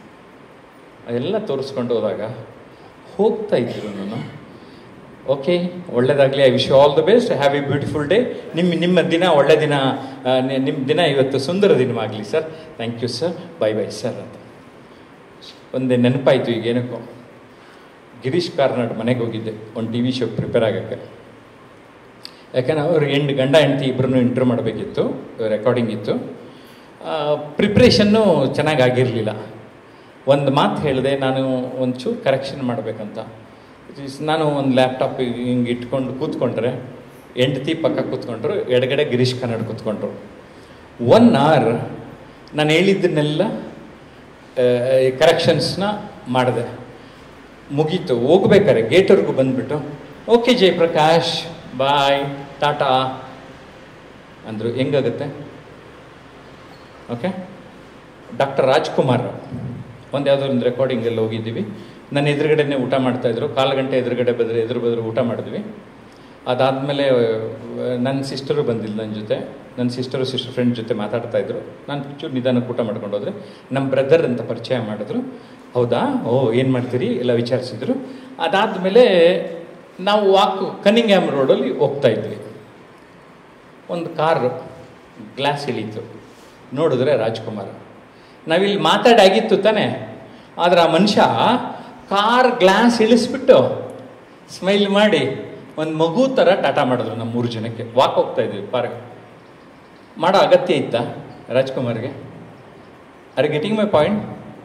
ಅದೆಲ್ಲ ತೋರಿಸ್ಕೊಂಡು ಹೋದಾಗ ಹೋಗ್ತಾ ಇದ್ರು ನಾನು ಓಕೆ ಒಳ್ಳೇದಾಗಲಿ I wish all the best have a beautiful day ನಿಮ್ಮ ನಿಮ್ಮ ದಿನ ಒಳ್ಳೆ ದಿನ ಆ, ನಿ- ನಿಮ್ಮ ದಿನ ಇವತ್ತು ಸುಂದರ ದಿನವಾಗಲಿ sir thank you sir bye bye sir ಅಂತ ಒಂದೇ ನೆನಪಾಯಿತು ಈಗ ಏನಕ್ಕೋ ಗಿರೀಶ್ ಕಾರ್ನಾಡ್ ಮನೆಗೆ ಹೋಗಿದ್ದೆ ಒಂದು ಟಿ ವಿ ಶೋ ಪ್ರಿಪೇರ್ ಆಗೋಕ್ಕೆ ಯಾಕಂದ್ರೆ ಅವ್ರು ಎಂಟು ಗಂಡ ಹೆಂಡತಿ ಇಬ್ಬರನ್ನು ಇಂಟರ್ವ್ಯೂ ಮಾಡಬೇಕಿತ್ತು ರೆಕಾರ್ಡಿಂಗ್ ಇತ್ತು ಪ್ರಿಪ್ರೇಷನ್ನು ಚೆನ್ನಾಗಿ ಆಗಿರಲಿಲ್ಲ ಒಂದು ಮಾತು ಹೇಳಿದೆ ನಾನು ಒಂಚೂರು ಕರೆಕ್ಷನ್ ಮಾಡಬೇಕಂತ ನಾನು ಒಂದು ಲ್ಯಾಪ್ಟಾಪ್ ಹಿಂಗೆ ಇಟ್ಕೊಂಡು ಕೂತ್ಕೊಂಡ್ರೆ ಹೆಂಡತಿ ಪಕ್ಕ ಕೂತ್ಕೊಂಡ್ರು ಎಡಗಡೆ ಗಿರೀಶ್ ಕನ್ನಡ ಕೂತ್ಕೊಂಡ್ರು ಒನ್ ಅವರ್ ನಾನು ಹೇಳಿದ್ದನ್ನೆಲ್ಲ ಕರೆಕ್ಷನ್ಸ್ನ ಮಾಡಿದೆ ಮುಗೀತು ಹೋಗ್ಬೇಕಾರೆ ಗೇಟ್ವರೆಗೂ ಬಂದ್ಬಿಟ್ಟು ಓಕೆ ಜಯಪ್ರಕಾಶ್ ಬಾಯ್ ಟಾಟಾ ಅಂದರು ಹೆಂಗಾಗುತ್ತೆ ಓಕೆ ಡಾಕ್ಟರ್ ರಾಜ್ಕುಮಾರ್ ಒಂದು ಯಾವುದೋ ಒಂದು ರೆಕಾರ್ಡಿಂಗಲ್ಲಿ ಹೋಗಿದ್ದೀವಿ ನನ್ನ ಎದುರುಗಡೆನೇ ಊಟ ಮಾಡ್ತಾಯಿದ್ರು ಕಾಲು ಗಂಟೆ ಎದುರುಗಡೆ ಬಂದರೆ ಎದುರು ಬದ್ರು ಊಟ ಮಾಡಿದ್ವಿ ಅದಾದಮೇಲೆ ನನ್ನ ಸಿಸ್ಟರು ಬಂದಿಲ್ಲ ನನ್ನ ಜೊತೆ ನನ್ನ ಸಿಸ್ಟರು ಸಿಸ್ಟರ್ ಫ್ರೆಂಡ್ ಜೊತೆ ಮಾತಾಡ್ತಾ ಇದ್ರು ನಾನು ಚೂರು ನಿಧಾನಕ್ಕೆ ಊಟ ಮಾಡ್ಕೊಂಡು ಹೋದ್ರೆ ನಮ್ಮ ಬ್ರದರ್ ಅಂತ ಪರಿಚಯ ಮಾಡಿದ್ರು ಹೌದಾ ಓ ಏನು ಮಾಡ್ತೀರಿ ಎಲ್ಲ ವಿಚಾರಿಸಿದ್ರು ಅದಾದಮೇಲೆ ನಾವು ವಾಕ್ ಕನಿಂಗ್ಯಾಮ್ ರೋಡಲ್ಲಿ ಹೋಗ್ತಾ ಇದ್ವಿ ಒಂದು ಕಾರು ಗ್ಲಾಸ್ ಇಳೀತು ನೋಡಿದ್ರೆ ರಾಜ್ಕುಮಾರ್ ನಾವಿಲ್ಲಿ ಮಾತಾಡಾಗಿತ್ತು ತಾನೆ ಆದರೆ ಆ ಮನುಷ್ಯ ಕಾರ್ ಗ್ಲಾಸ್ ಇಳಿಸ್ಬಿಟ್ಟು ಸ್ಮೈಲ್ ಮಾಡಿ ಒಂದು ಮಗು ಥರ ಟಾಟಾ ಮಾಡಿದ್ರು ನಮ್ಮ ಮೂರು ಜನಕ್ಕೆ ವಾಕ್ ಹೋಗ್ತಾ ಇದ್ವಿ ಪಾರ್ಕ್ ಮಾಡೋ ಅಗತ್ಯ ಇತ್ತಾ ರಾಜ್ಕುಮಾರ್ಗೆ ಆರ್ ಗೆಟಿಂಗ್ ಮೈ ಪಾಯಿಂಟ್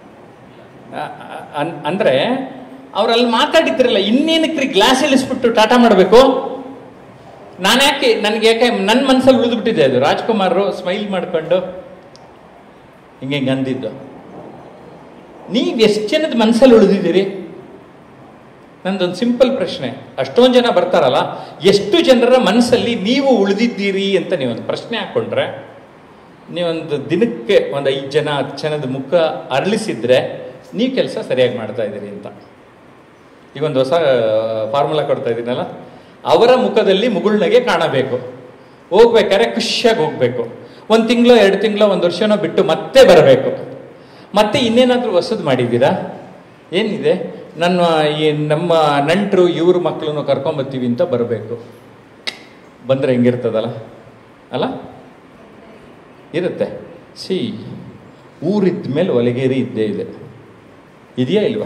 ಅಂದರೆ ಅವರಲ್ಲಿ ಮಾತಾಡಿದ್ರಲ್ಲ ಇನ್ನೇನಕ್ಕೆ ಗ್ಲಾಸ್ ಇಳಿಸ್ಬಿಟ್ಟು ಟಾಟಾ ಮಾಡಬೇಕು ನಾನು ಯಾಕೆ ನನಗೆ ಯಾಕೆ ನನ್ನ ಮನಸ್ಸಲ್ಲಿ ಉಳಿದ್ಬಿಟ್ಟಿದೆ ಅದು ರಾಜ್ಕುಮಾರ್ ಸ್ಮೈಲ್ ಮಾಡ್ಕೊಂಡು ಹಿಂಗೆ ಹಿಂಗೆ ಅಂದಿದ್ದು ನೀವು ಎಷ್ಟು ಜನದ ಮನಸ್ಸಲ್ಲಿ ಉಳಿದಿದ್ದೀರಿ ನಂದೊಂದು ಸಿಂಪಲ್ ಪ್ರಶ್ನೆ ಅಷ್ಟೊಂದು ಜನ ಬರ್ತಾರಲ್ಲ ಎಷ್ಟು ಜನರ ಮನಸ್ಸಲ್ಲಿ ನೀವು ಉಳಿದಿದ್ದೀರಿ ಅಂತ ನೀವೊಂದು ಪ್ರಶ್ನೆ ಹಾಕ್ಕೊಂಡ್ರೆ ನೀವೊಂದು ದಿನಕ್ಕೆ ಒಂದು ಐದು ಜನ ಹತ್ತು ಜನದ ಮುಖ ಅರಳಿಸಿದ್ರೆ ನೀವು ಕೆಲಸ ಸರಿಯಾಗಿ ಮಾಡ್ತಾ ಇದ್ದೀರಿ ಅಂತ ಈಗ ಒಂದು ಹೊಸ ಫಾರ್ಮುಲಾ ಕೊಡ್ತಾ ಇದ್ದೀನಲ್ಲ ಅವರ ಮುಖದಲ್ಲಿ ಮುಗುಳ್ನಗೆ ಕಾಣಬೇಕು ಹೋಗ್ಬೇಕಾದ್ರೆ ಖುಷಿಯಾಗಿ ಹೋಗ್ಬೇಕು ಒಂದು ತಿಂಗಳು ಎರಡು ತಿಂಗಳು ಒಂದು ವರ್ಷನೋ ಬಿಟ್ಟು ಮತ್ತೆ ಬರಬೇಕು ಮತ್ತೆ ಇನ್ನೇನಾದರೂ ಹೊಸದು ಮಾಡಿದ್ದೀರಾ ಏನಿದೆ ನನ್ನ ಈ ನಮ್ಮ ನಂಟರು ಇವ್ರ ಮಕ್ಕಳನ್ನು ಕರ್ಕೊಂಬರ್ತೀವಿ ಅಂತ ಬರಬೇಕು ಬಂದರೆ ಹೆಂಗಿರ್ತದಲ್ಲ ಅಲ್ಲ ಇರುತ್ತೆ ಸಿ ಊರಿದ್ದ ಮೇಲೆ ಒಲಗೇರಿ ಇದ್ದೇ ಇದೆ ಇದೆಯಾ ಇಲ್ವಾ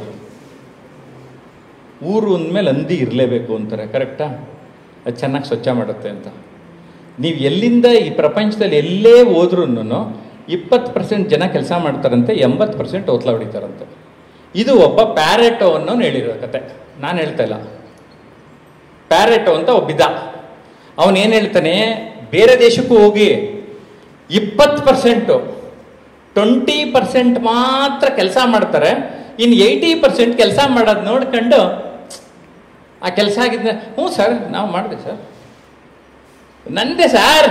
ಊರು ಅಂದಮೇಲೆ ಹಂದಿ ಇರಲೇಬೇಕು ಅಂತಾರೆ ಕರೆಕ್ಟಾ ಅದು ಚೆನ್ನಾಗಿ ಸ್ವಚ್ಛ ಮಾಡುತ್ತೆ ಅಂತ ನೀವು ಎಲ್ಲಿಂದ ಈ ಪ್ರಪಂಚದಲ್ಲಿ ಎಲ್ಲೇ ಹೋದ್ರೂ ಇಪ್ಪತ್ತು ಪರ್ಸೆಂಟ್ ಜನ ಕೆಲಸ ಮಾಡ್ತಾರಂತೆ ಎಂಬತ್ತು ಪರ್ಸೆಂಟ್ ಓತ್ಲ ಹೊಡಿತಾರಂತೆ ಇದು ಒಬ್ಬ ಪ್ಯಾರೆಟೋ ಅನ್ನೋನು ಹೇಳಿರೋ ಕತೆ ನಾನು ಹೇಳ್ತಾ ಇಲ್ಲ ಪ್ಯಾರೆಟೋ ಅಂತ ಒಬ್ಬಿದ್ದ ಅವನೇನು ಹೇಳ್ತಾನೆ ಬೇರೆ ದೇಶಕ್ಕೂ ಹೋಗಿ ಇಪ್ಪತ್ತು ಪರ್ಸೆಂಟು ಟ್ವೆಂಟಿ ಪರ್ಸೆಂಟ್ ಮಾತ್ರ ಕೆಲಸ ಮಾಡ್ತಾರೆ ಇನ್ನು ಏಯ್ಟಿ ಪರ್ಸೆಂಟ್ ಕೆಲಸ ಮಾಡೋದು ನೋಡ್ಕೊಂಡು ಆ ಕೆಲಸ ಆಗಿದ್ದ ಹ್ಞೂ ಸರ್ ನಾವು ಮಾಡಿದೆ ಸರ್ ನಂದೇ ಸರ್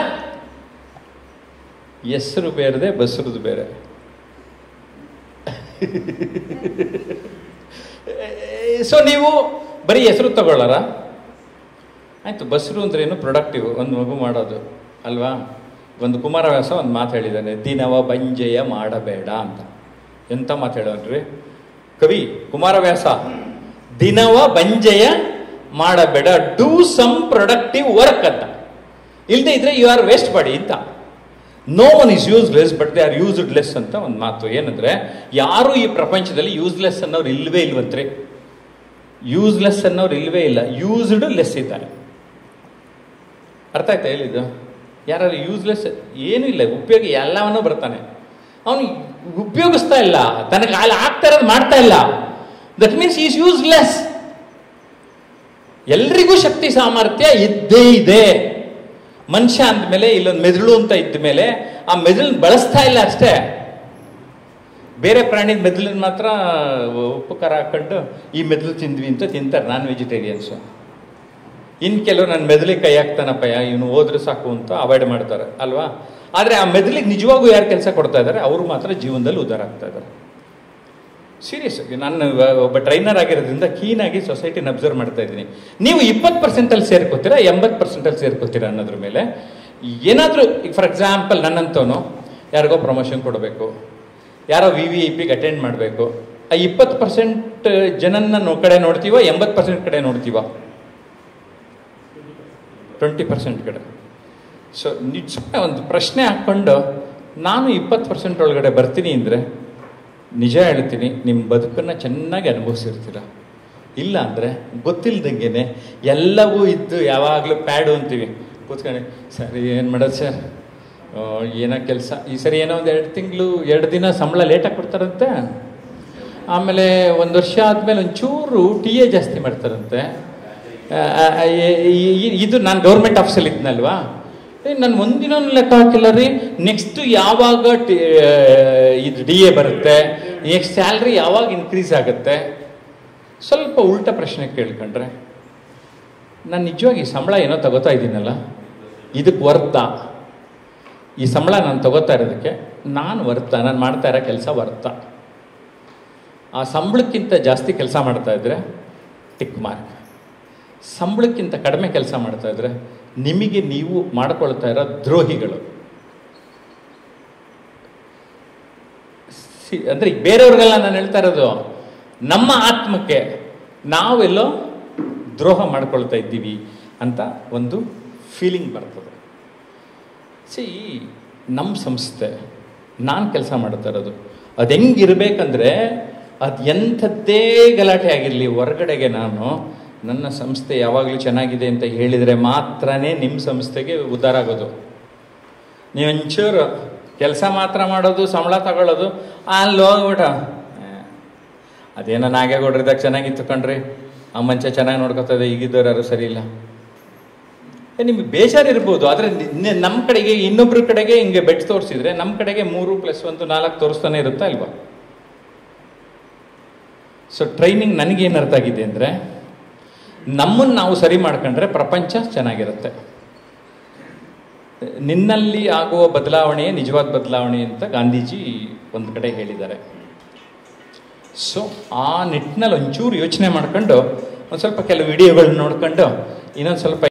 ಹೆಸರು ಬೇರೆದೆ ಬಸ್ರದ್ದು ಬೇರೆ ಸೊ ನೀವು ಬರೀ ಹೆಸರು ತಗೊಳ್ಳಾರ ಆಯಿತು ಬಸ್ರು ಅಂದ್ರೆ ಏನು ಪ್ರೊಡಕ್ಟಿವ್ ಒಂದು ಮಗು ಮಾಡೋದು ಅಲ್ವಾ ಒಂದು ಕುಮಾರವ್ಯಾಸ ಒಂದು ಮಾತು ಹೇಳಿದ್ದಾನೆ ದಿನವ ಬಂಜೆಯ ಮಾಡಬೇಡ ಅಂತ ಎಂಥ ಮಾತು ಹೇಳೋನ್ರಿ ಕವಿ ಕುಮಾರವ್ಯಾಸ ದಿನವ ಬಂಜೆಯ ಮಾಡಬೇಡ ಡೂ ಸಮ್ ಪ್ರೊಡಕ್ಟಿವ್ ವರ್ಕ್ ಅಂತ ಇಲ್ಲದೆ ಇದ್ರೆ ಯು ಆರ್ ವೇಸ್ಟ್ ಬಾಡಿ ಅಂತ no one is useless but they are used less ಅಂತ ಒಂದು ಮಾತು ಏನಂದ್ರೆ ಯಾರು ಈ ಪ್ರಪಂಚದಲ್ಲಿ ಯೂಸ್ಲೆಸ್ ಅನ್ನೋರು ಇಲ್ವೇ ಇಲ್ವಂತ್ರಿ ಯೂಸ್ಲೆಸ್ ಅನ್ನೋರು ಇಲ್ವೇ ಇಲ್ಲ ಯೂಸ್ಡ್ ಲೆಸ್ ಇದ್ದಾರೆ ಅರ್ಥ ಆಯ್ತಾ ಹೇಳಿದ್ದು ಯಾರು ಯೂಸ್ಲೆಸ್ ಏನೂ ಇಲ್ಲ ಉಪಯೋಗ ಎಲ್ಲವನ್ನೂ ಬರ್ತಾನೆ ಅವನು ಉಪಯೋಗಿಸ್ತಾ ಇಲ್ಲ ತನಗೆ ಅಲ್ಲಿ ಆಗ್ತಾ ಇರೋದು ಮಾಡ್ತಾ ಇಲ್ಲ ದಟ್ ಮೀನ್ಸ್ ಈಸ್ ಯೂಸ್ಲೆಸ್ ಎಲ್ರಿಗೂ ಶಕ್ತಿ ಸಾಮರ್ಥ್ಯ ಇದ್ದೇ ಇದೆ ಮನುಷ್ಯ ಅಂದಮೇಲೆ ಇಲ್ಲೊಂದು ಮೆದುಳು ಅಂತ ಇದ್ದ ಮೇಲೆ ಆ ಮೆದುಳನ್ನ ಬಳಸ್ತಾ ಇಲ್ಲ ಅಷ್ಟೇ ಬೇರೆ ಪ್ರಾಣಿದ ಮೆದುಳನ್ನ ಮಾತ್ರ ಉಪ್ಪು ಖಾರ ಹಾಕೊಂಡು ಈ ಮೆದುಳು ತಿಂದ್ವಿ ಅಂತ ತಿಂತಾರೆ ನಾನ್ ವೆಜಿಟೇರಿಯನ್ಸು ಇನ್ನು ಕೆಲವರು ನನ್ನ ಮೆದುಳಿಗೆ ಕೈ ಹಾಕ್ತಾನಪ್ಪಯ್ಯ ಇವನು ಹೋದ್ರೆ ಸಾಕು ಅಂತ ಅವಾಯ್ಡ್ ಮಾಡ್ತಾರೆ ಅಲ್ವಾ ಆದರೆ ಆ ಮೆದುಳಿಗೆ ನಿಜವಾಗೂ ಯಾರು ಕೆಲಸ ಕೊಡ್ತಾ ಇದ್ದಾರೆ ಅವರು ಮಾತ್ರ ಜೀವನದಲ್ಲಿ ಉದ್ಧಾರ ಆಗ್ತಾ ಇದ್ದಾರೆ ಸೀರಿಯಸ್ ಆಗಿ ನಾನು ಒಬ್ಬ ಟ್ರೈನರ್ ಆಗಿರೋದ್ರಿಂದ ಕೀನಾಗಿ ಸೊಸೈಟಿನ ಅಬ್ಸರ್ವ್ ಮಾಡ್ತಾ ಇದ್ದೀನಿ ನೀವು ಇಪ್ಪತ್ತು ಪರ್ಸೆಂಟಲ್ಲಿ ಸೇರ್ಕೋತೀರಾ ಎಂಬತ್ತು ಪರ್ಸೆಂಟಲ್ಲಿ ಸೇರ್ಕೋತೀರಾ ಅನ್ನೋದ್ರ ಮೇಲೆ ಏನಾದರೂ ಈಗ ಫಾರ್ ಎಕ್ಸಾಂಪಲ್ ನನ್ನಂತವನು ಯಾರಿಗೋ ಪ್ರಮೋಷನ್ ಕೊಡಬೇಕು ಯಾರೋ ವಿ ವಿ ಐ ಪಿಗೆ ಅಟೆಂಡ್ ಮಾಡಬೇಕು ಆ ಇಪ್ಪತ್ತು ಪರ್ಸೆಂಟ್ ಜನನ್ನ ನೋ ಕಡೆ ನೋಡ್ತೀವ ಎಂಬತ್ತು ಪರ್ಸೆಂಟ್ ಕಡೆ ನೋಡ್ತೀವ ಟ್ವೆಂಟಿ ಪರ್ಸೆಂಟ್ ಕಡೆ ಸೊ ನಿಜ ಒಂದು ಪ್ರಶ್ನೆ ಹಾಕ್ಕೊಂಡು ನಾನು ಇಪ್ಪತ್ತು ಪರ್ಸೆಂಟ್ ಒಳಗಡೆ ಬರ್ತೀನಿ ಅಂದರೆ ನಿಜ ಹೇಳ್ತೀನಿ ನಿಮ್ಮ ಬದುಕನ್ನು ಚೆನ್ನಾಗಿ ಅನುಭವಿಸಿರ್ತೀರ ಇಲ್ಲ ಅಂದರೆ ಗೊತ್ತಿಲ್ದಂಗೆ ಎಲ್ಲವೂ ಇದ್ದು ಯಾವಾಗಲೂ ಪ್ಯಾಡು ಅಂತೀವಿ ಕೂತ್ಕೊಂಡು ಸರಿ ಏನು ಮಾಡೋದು ಸರ್ ಏನೋ ಕೆಲಸ ಈ ಸರಿ ಏನೋ ಒಂದು ಎರಡು ತಿಂಗಳು ಎರಡು ದಿನ ಸಂಬಳ ಲೇಟಾಗಿ ಕೊಡ್ತಾರಂತೆ ಆಮೇಲೆ ಒಂದು ವರ್ಷ ಆದಮೇಲೆ ಒಂಚೂರು ಟಿ ಎ ಜಾಸ್ತಿ ಮಾಡ್ತಾರಂತೆ ಇದು ನಾನು ಗೌರ್ಮೆಂಟ್ ಆಫೀಸಲ್ಲಿ ಇದ್ನಲ್ವಾ ನಾನು ಒಂದಿನ ಲೆಕ್ಕ ಹಾಕಿಲ್ಲ ರೀ ನೆಕ್ಸ್ಟ್ ಯಾವಾಗ ಇದು ಡಿ ಎ ಬರುತ್ತೆ ನೆಕ್ಸ್ಟ್ ಸ್ಯಾಲ್ರಿ ಯಾವಾಗ ಇನ್ಕ್ರೀಸ್ ಆಗುತ್ತೆ ಸ್ವಲ್ಪ ಉಲ್ಟ ಪ್ರಶ್ನೆ ಕೇಳ್ಕೊಂಡ್ರೆ ನಾನು ನಿಜವಾಗಿ ಸಂಬಳ ಏನೋ ತಗೋತಾ ಇದ್ದೀನಲ್ಲ ಇದಕ್ಕೆ ವರ್ತ ಈ ಸಂಬಳ ನಾನು ತಗೋತಾ ಇರೋದಕ್ಕೆ ನಾನು ವರ್ತ ನಾನು ಮಾಡ್ತಾ ಇರೋ ಕೆಲಸ ವರ್ತ ಆ ಸಂಬಳಕ್ಕಿಂತ ಜಾಸ್ತಿ ಕೆಲಸ ಮಾಡ್ತಾ ಇದ್ರೆ ಟಿಕ್ ಮಾರ್ಕ್ ಸಂಬಳಕ್ಕಿಂತ ಕಡಿಮೆ ಕೆಲಸ ಮಾಡ್ತಾ ಇದ್ರೆ ನಿಮಗೆ ನೀವು ಮಾಡ್ಕೊಳ್ತಾ ಇರೋ ದ್ರೋಹಿಗಳು ಸಿ ಅಂದರೆ ಬೇರೆಯವ್ರಿಗೆಲ್ಲ ನಾನು ಹೇಳ್ತಾ ಇರೋದು ನಮ್ಮ ಆತ್ಮಕ್ಕೆ ನಾವೆಲ್ಲೋ ದ್ರೋಹ ಮಾಡ್ಕೊಳ್ತಾ ಇದ್ದೀವಿ ಅಂತ ಒಂದು ಫೀಲಿಂಗ್ ಬರ್ತದೆ ಸಿ ನಮ್ಮ ಸಂಸ್ಥೆ ನಾನು ಕೆಲಸ ಮಾಡ್ತಾ ಇರೋದು ಅದು ಹೆಂಗಿರ್ಬೇಕಂದ್ರೆ ಅದು ಎಂಥದ್ದೇ ಗಲಾಟೆ ಆಗಿರಲಿ ಹೊರಗಡೆಗೆ ನಾನು ನನ್ನ ಸಂಸ್ಥೆ ಯಾವಾಗಲೂ ಚೆನ್ನಾಗಿದೆ ಅಂತ ಹೇಳಿದರೆ ಮಾತ್ರನೇ ನಿಮ್ಮ ಸಂಸ್ಥೆಗೆ ಉದ್ಧಾರ ಆಗೋದು ನೀವು ಒಂಚೂರು ಕೆಲಸ ಮಾತ್ರ ಮಾಡೋದು ಸಂಬಳ ತಗೊಳ್ಳೋದು ಅಲ್ಲಿ ಹೋಗ್ಬಿಟ ಅದೇನೋ ನಾಗೇಗೌಡ್ರಿದಾಗ ಚೆನ್ನಾಗಿತ್ತು ಕಣ್ರಿ ಆ ಮಂಚ ಚೆನ್ನಾಗಿ ನೋಡ್ಕೊತದೆ ಈಗಿದ್ದವ್ರು ಯಾರು ಸರಿ ಇಲ್ಲ ನಿಮ್ಗೆ ಬೇಜಾರು ಇರ್ಬೋದು ಆದರೆ ನಮ್ಮ ಕಡೆಗೆ ಇನ್ನೊಬ್ರ ಕಡೆಗೆ ಹಿಂಗೆ ಬೆಟ್ ತೋರಿಸಿದ್ರೆ ನಮ್ಮ ಕಡೆಗೆ ಮೂರು ಪ್ಲಸ್ ಒಂದು ನಾಲ್ಕು ತೋರಿಸ್ತಾನೆ ಇರುತ್ತಾ ಇಲ್ವಾ ಸೊ ಟ್ರೈನಿಂಗ್ ನನಗೇನು ಅರ್ಥ ಆಗಿದೆ ಅಂದರೆ ನಮ್ಮನ್ನು ನಾವು ಸರಿ ಮಾಡ್ಕೊಂಡ್ರೆ ಪ್ರಪಂಚ ಚೆನ್ನಾಗಿರುತ್ತೆ ನಿನ್ನಲ್ಲಿ ಆಗುವ ಬದಲಾವಣೆಯೇ ನಿಜವಾದ ಬದಲಾವಣೆ ಅಂತ ಗಾಂಧೀಜಿ ಒಂದು ಕಡೆ ಹೇಳಿದ್ದಾರೆ ಸೊ ಆ ನಿಟ್ಟಿನಲ್ಲಿ ಒಂಚೂರು ಯೋಚನೆ ಮಾಡ್ಕೊಂಡು ಒಂದು ಸ್ವಲ್ಪ ಕೆಲವು ವಿಡಿಯೋಗಳನ್ನ ನೋಡ್ಕೊಂಡು ಇನ್ನೊಂದು ಸ್ವಲ್ಪ